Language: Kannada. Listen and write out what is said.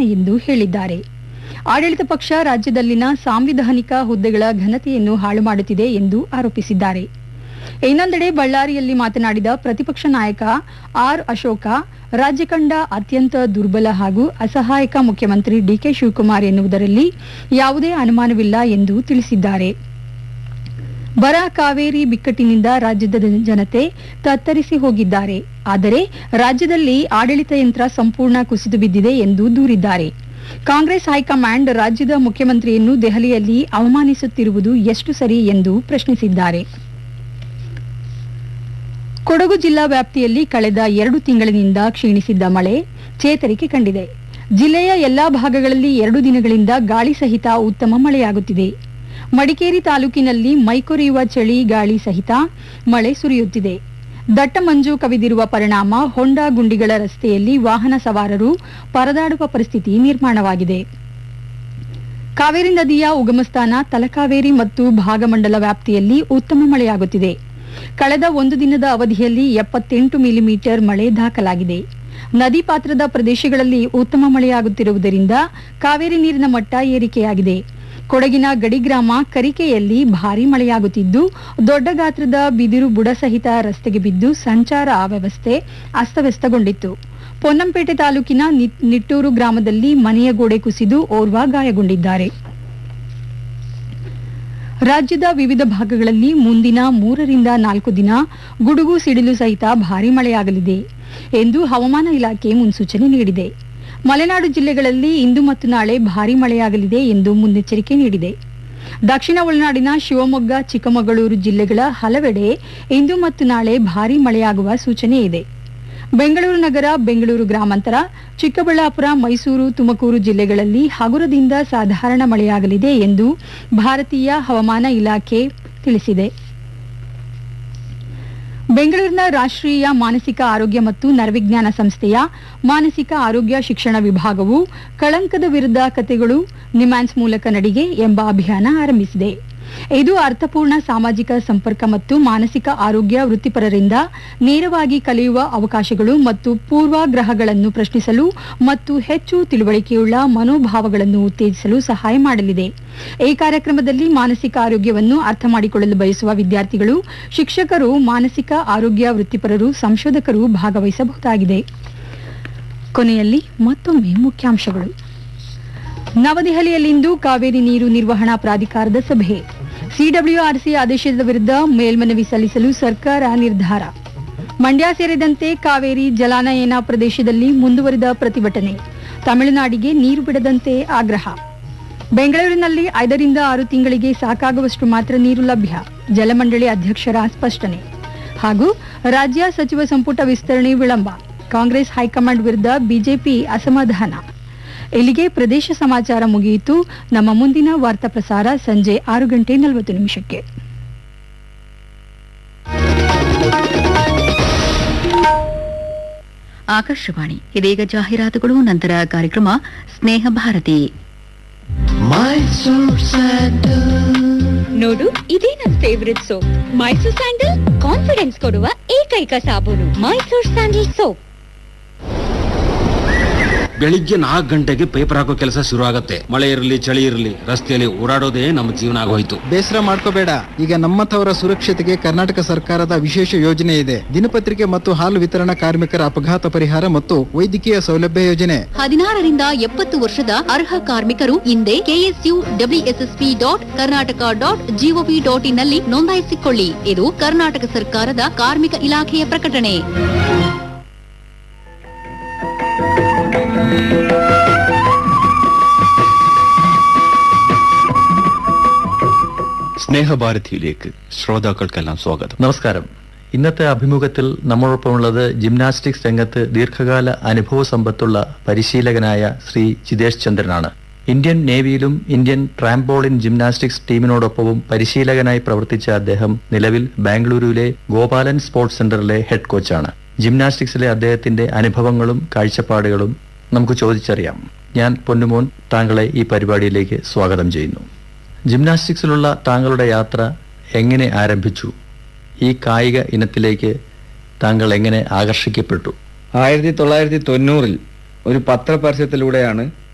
ಎಂದು ಹೇಳಿದ್ದಾರೆ ಆಡಳಿತ ಪಕ್ಷ ರಾಜ್ಯದಲ್ಲಿನ ಸಾಂವಿಧಾನಿಕ ಹುದ್ದೆಗಳ ಘನತೆಯನ್ನು ಹಾಳು ಮಾಡುತ್ತಿದೆ ಎಂದು ಆರೋಪಿಸಿದ್ದಾರೆ ಇನ್ನೊಂದೆಡೆ ಬಳ್ಳಾರಿಯಲ್ಲಿ ಮಾತನಾಡಿದ ಪ್ರತಿಪಕ್ಷ ನಾಯಕ ಆರ್ ಅಶೋಕ ರಾಜ್ಯ ಕಂಡ ಅತ್ಯಂತ ದುರ್ಬಲ ಹಾಗೂ ಅಸಹಾಯಕ ಮುಖ್ಯಮಂತ್ರಿ ಡಿಕೆ ಶಿವಕುಮಾರ್ ಎನ್ನುವುದರಲ್ಲಿ ಯಾವುದೇ ಅನುಮಾನವಿಲ್ಲ ಎಂದು ತಿಳಿಸಿದ್ದಾರೆ ಬರ ಕಾವೇರಿ ಬಿಕ್ಕಟ್ಟಿನಿಂದ ರಾಜ್ಯದ ಜನತೆ ತತ್ತರಿಸಿ ಹೋಗಿದ್ದಾರೆ ಆದರೆ ರಾಜ್ಯದಲ್ಲಿ ಆಡಳಿತ ಯಂತ್ರ ಸಂಪೂರ್ಣ ಕುಸಿದು ಬಿದ್ದಿದೆ ಎಂದು ದೂರಿದ್ದಾರೆ ಕಾಂಗ್ರೆಸ್ ಹೈಕಮಾಂಡ್ ರಾಜ್ಯದ ಮುಖ್ಯಮಂತ್ರಿಯನ್ನು ದೆಹಲಿಯಲ್ಲಿ ಅವಮಾನಿಸುತ್ತಿರುವುದು ಎಷ್ಟು ಸರಿ ಎಂದು ಪ್ರಶ್ನಿಸಿದ್ದಾರೆ ಕೊಡಗು ಜಿಲ್ಲಾ ವ್ಯಾಪ್ತಿಯಲ್ಲಿ ಕಳೆದ ಎರಡು ತಿಂಗಳಿನಿಂದ ಕ್ಷೀಣಿಸಿದ್ದ ಮಳೆ ಚೇತರಿಕೆ ಕಂಡಿದೆ ಜಿಲ್ಲೆಯ ಎಲ್ಲಾ ಭಾಗಗಳಲ್ಲಿ ಎರಡು ದಿನಗಳಿಂದ ಗಾಳಿ ಸಹಿತ ಉತ್ತಮ ಮಳೆಯಾಗುತ್ತಿದೆ ಮಡಿಕೇರಿ ತಾಲೂಕಿನಲ್ಲಿ ಮೈಕೊರೆಯುವ ಚಳಿ ಗಾಳಿ ಸಹಿತ ಮಳೆ ಸುರಿಯುತ್ತಿದೆ ದಟ್ಟ ಮಂಜು ಕವಿದಿರುವ ಪರಿಣಾಮ ಹೊಂಡ ಗುಂಡಿಗಳ ರಸ್ತೆಯಲ್ಲಿ ವಾಹನ ಸವಾರರು ಪರದಾಡುವ ಪರಿಸ್ಥಿತಿ ನಿರ್ಮಾಣವಾಗಿದೆ ಕಾವೇರಿ ನದಿಯ ಉಗಮಸ್ಥಾನ ತಲಕಾವೇರಿ ಮತ್ತು ಭಾಗಮಂಡಲ ವ್ಯಾಪ್ತಿಯಲ್ಲಿ ಉತ್ತಮ ಮಳೆಯಾಗುತ್ತಿದೆ ಕಳೆದ ಒಂದು ದಿನದ ಅವಧಿಯಲ್ಲಿ ಎಪ್ಪತ್ತೆಂಟು ಮಿಲಿಮೀಟರ್ ಮಳೆ ದಾಖಲಾಗಿದೆ ನದಿ ಪಾತ್ರದ ಪ್ರದೇಶಗಳಲ್ಲಿ ಉತ್ತಮ ಮಳೆಯಾಗುತ್ತಿರುವುದರಿಂದ ಕಾವೇರಿ ನೀರಿನ ಮಟ್ಟ ಏರಿಕೆಯಾಗಿದೆ ಕೊಡಗಿನ ಗಡಿ ಗ್ರಾಮ ಕರಿಕೆಯಲ್ಲಿ ಭಾರೀ ಮಳೆಯಾಗುತ್ತಿದ್ದು ದೊಡ್ಡ ಗಾತ್ರದ ಬಿದಿರು ಬುಡ ಸಹಿತ ರಸ್ತೆಗೆ ಬಿದ್ದು ಸಂಚಾರ ವ್ಯವಸ್ಥೆ ಅಸ್ತವ್ಯಸ್ತಗೊಂಡಿತ್ತು ಪೊನ್ನಂಪೇಟೆ ತಾಲೂಕಿನ ನಿ- ನಿಟ್ಟೂರು ಗ್ರಾಮದಲ್ಲಿ ಮನೆಯ ಗೋಡೆ ಕುಸಿದು ಓರ್ವ ಗಾಯಗೊಂಡಿದ್ದಾರೆ ರಾಜ್ಯದ ವಿವಿಧ ಭಾಗಗಳಲ್ಲಿ ಮುಂದಿನ ಮೂರರಿಂದ ನಾಲ್ಕು ದಿನ ಗುಡುಗು ಸಿಡಿಲು ಸಹಿತ ಭಾರೀ ಮಳೆಯಾಗಲಿದೆ ಎಂದು ಹವಾಮಾನ ಇಲಾಖೆ ಮುನ್ಸೂಚನೆ ನೀಡಿದೆ ಮಲೆನಾಡು ಜಿಲ್ಲೆಗಳಲ್ಲಿ ಇಂದು ಮತ್ತು ನಾಳೆ ಭಾರೀ ಮಳೆಯಾಗಲಿದೆ ಎಂದು ಮುನ್ನೆಚ್ಚರಿಕೆ ನೀಡಿದೆ ದಕ್ಷಿಣ ಒಳನಾಡಿನ ಶಿವಮೊಗ್ಗ ಚಿಕ್ಕಮಗಳೂರು ಜಿಲ್ಲೆಗಳ ಹಲವೆಡೆ ಇಂದು ಮತ್ತು ನಾಳೆ ಭಾರೀ ಮಳೆಯಾಗುವ ಸೂಚನೆ ಇದೆ ಬೆಂಗಳೂರು ನಗರ ಬೆಂಗಳೂರು ಗ್ರಾಮಾಂತರ ಚಿಕ್ಕಬಳ್ಳಾಪುರ ಮೈಸೂರು ತುಮಕೂರು ಜಿಲ್ಲೆಗಳಲ್ಲಿ ಹಗುರದಿಂದ ಸಾಧಾರಣ ಮಳೆಯಾಗಲಿದೆ ಎಂದು ಭಾರತೀಯ ಹವಾಮಾನ ಇಲಾಖೆ ತಿಳಿಸಿದೆ ಬೆಂಗಳೂರಿನ ರಾಷ್ಟ್ರೀಯ ಮಾನಸಿಕ ಆರೋಗ್ಯ ಮತ್ತು ನರವಿಜ್ಞಾನ ಸಂಸ್ಥೆಯ ಮಾನಸಿಕ ಆರೋಗ್ಯ ಶಿಕ್ಷಣ ವಿಭಾಗವು ಕಳಂಕದ ವಿರುದ್ಧ ಕಥೆಗಳು ನಿಮ್ಯಾನ್ಸ್ ಮೂಲಕ ನಡಿಗೆ ಎಂಬ ಅಭಿಯಾನ ಆರಂಭಿಸಿದೆ ಇದು ಅರ್ಥಪೂರ್ಣ ಸಾಮಾಜಿಕ ಸಂಪರ್ಕ ಮತ್ತು ಮಾನಸಿಕ ಆರೋಗ್ಯ ವೃತ್ತಿಪರರಿಂದ ನೇರವಾಗಿ ಕಲಿಯುವ ಅವಕಾಶಗಳು ಮತ್ತು ಪೂರ್ವಾಗ್ರಹಗಳನ್ನು ಪ್ರಶ್ನಿಸಲು ಮತ್ತು ಹೆಚ್ಚು ತಿಳುವಳಿಕೆಯುಳ್ಳ ಮನೋಭಾವಗಳನ್ನು ಉತ್ತೇಜಿಸಲು ಸಹಾಯ ಮಾಡಲಿದೆ ಈ ಕಾರ್ಯಕ್ರಮದಲ್ಲಿ ಮಾನಸಿಕ ಆರೋಗ್ಯವನ್ನು ಅರ್ಥ ಮಾಡಿಕೊಳ್ಳಲು ಬಯಸುವ ವಿದ್ಯಾರ್ಥಿಗಳು ಶಿಕ್ಷಕರು ಮಾನಸಿಕ ಆರೋಗ್ಯ ವೃತ್ತಿಪರರು ಸಂಶೋಧಕರು ಭಾಗವಹಿಸಬಹುದಾಗಿದೆ ಕೊನೆಯಲ್ಲಿ ಮತ್ತೊಮ್ಮೆ ಮುಖ್ಯಾಂಶಗಳು ನವದೆಹಲಿಯಲ್ಲಿಂದು ಕಾವೇರಿ ನೀರು ನಿರ್ವಹಣಾ ಪ್ರಾಧಿಕಾರದ ಸಭೆ ಸಿಡಬ್ಲ್ಯೂಆರ್ಸಿ ಆದೇಶದ ವಿರುದ್ಧ ಮೇಲ್ಮನವಿ ಸಲ್ಲಿಸಲು ಸರ್ಕಾರ ನಿರ್ಧಾರ ಮಂಡ್ಯ ಸೇರಿದಂತೆ ಕಾವೇರಿ ಜಲಾನಯನ ಪ್ರದೇಶದಲ್ಲಿ ಮುಂದುವರಿದ ಪ್ರತಿಭಟನೆ ತಮಿಳುನಾಡಿಗೆ ನೀರು ಬಿಡದಂತೆ ಆಗ್ರಹ ಬೆಂಗಳೂರಿನಲ್ಲಿ ಐದರಿಂದ ಆರು ತಿಂಗಳಿಗೆ ಸಾಕಾಗುವಷ್ಟು ಮಾತ್ರ ನೀರು ಲಭ್ಯ ಜಲಮಂಡಳಿ ಅಧ್ಯಕ್ಷರ ಸ್ಪಷ್ಟನೆ ಹಾಗೂ ರಾಜ್ಯ ಸಚಿವ ಸಂಪುಟ ವಿಸ್ತರಣೆ ವಿಳಂಬ ಕಾಂಗ್ರೆಸ್ ಹೈಕಮಾಂಡ್ ವಿರುದ್ಧ ಬಿಜೆಪಿ ಅಸಮಾಧಾನ ಇಲ್ಲಿಗೆ ಪ್ರದೇಶ ಸಮಾಚಾರ ಮುಗಿಯಿತು ನಮ್ಮ ಮುಂದಿನ ವಾರ್ತಾ ಪ್ರಸಾರ ಸಂಜೆ ಆರು ಗಂಟೆ ನಲವತ್ತು ನಿಮಿಷಕ್ಕೆ ಆಕಾಶವಾಣಿ ಇದೀಗ ಜಾಹೀರಾತುಗಳು ನಂತರ ಕಾರ್ಯಕ್ರಮ ಸ್ನೇಹ ಭಾರತಿ ನೋಡು ಇದೇ ನನ್ favourite soap Mysore sandal confidence ಕೊಡುವ ಏಕೈಕ ಸಾಬೂನು ಮೈಸೂರ್ ಸ್ಯಾಂಡಲ್ ಸೋಪ್ ಬೆಳಿಗ್ಗೆ ನಾಲ್ಕು ಗಂಟೆಗೆ ಪೇಪರ್ ಹಾಕೋ ಕೆಲಸ ಶುರು ಆಗತ್ತೆ ಮಳೆ ಇರಲಿ ಚಳಿ ಇರಲಿ ರಸ್ತೆಯಲ್ಲಿ ಓಡಾಡೋದೇ ನಮ್ಮ ಜೀವನ ಆಗೋಯ್ತು ಬೇಸರ ಮಾಡ್ಕೋಬೇಡ ಈಗ ನಮ್ಮಂಥವರ ಸುರಕ್ಷತೆಗೆ ಕರ್ನಾಟಕ ಸರ್ಕಾರದ ವಿಶೇಷ ಯೋಜನೆ ಇದೆ ದಿನಪತ್ರಿಕೆ ಮತ್ತು ಹಾಲು ವಿತರಣಾ ಕಾರ್ಮಿಕರ ಅಪಘಾತ ಪರಿಹಾರ ಮತ್ತು ವೈದ್ಯಕೀಯ ಸೌಲಭ್ಯ ಯೋಜನೆ ಹದಿನಾರರಿಂದ ಎಪ್ಪತ್ತು ವರ್ಷದ ಅರ್ಹ ಕಾರ್ಮಿಕರು ಹಿಂದೆ KSU WSSP dot Karnataka dot GOV dot in ನಲ್ಲಿ ನೋಂದಾಯಿಸಿಕೊಳ್ಳಿ ಇದು ಕರ್ನಾಟಕ ಸರ್ಕಾರದ ಕಾರ್ಮಿಕ ಇಲಾಖೆಯ ಪ್ರಕಟಣೆ സ്നേഹഭാരതിയിലേക്ക് ശ്രോതാക്കൾക്കെല്ലാം സ്വാഗതം നമസ്കാരം ഇന്നത്തെ അഭിമുഖത്തിൽ നമ്മളോടൊപ്പമുള്ളത് ജിംനാസ്റ്റിക്സ് രംഗത്ത് ദീർഘകാല അനുഭവ സമ്പത്തുള്ള പരിശീലകനായ ശ്രീ ജിതേഷ് ചന്ദ്രനാണ് ഇന്ത്യൻ നേവിയിലും ഇന്ത്യൻ ട്രാംപോളിൻ ജിംനാസ്റ്റിക്സ് ടീമിനോടൊപ്പവും പരിശീലകനായി പ്രവർത്തിച്ച അദ്ദേഹം നിലവിൽ ബാംഗ്ലൂരുവിലെ ഗോപാലൻ സ്പോർട്സ് സെന്ററിലെ ഹെഡ് കോച്ചാണ് ജിംനാസ്റ്റിക്സിലെ അദ്ദേഹത്തിന്റെ അനുഭവങ്ങളും കാഴ്ചപ്പാടുകളും നമുക്ക് ചോദിച്ചറിയാം ഞാൻ പൊന്നുമോൻ താങ്കളെ ഈ പരിപാടിയിലേക്ക് സ്വാഗതം ചെയ്യുന്നു ജിംനാസ്റ്റിക്സിലുള്ള താങ്കളുടെ യാത്ര എങ്ങനെ ആരംഭിച്ചു ഈ കായിക ഇനത്തിലേക്ക് താങ്കൾ എങ്ങനെ ആകർഷിക്കപ്പെട്ടു ആയിരത്തി തൊള്ളായിരത്തി തൊണ്ണൂറിൽ ഒരു പത്രപരസ്യത്തിലൂടെയാണ്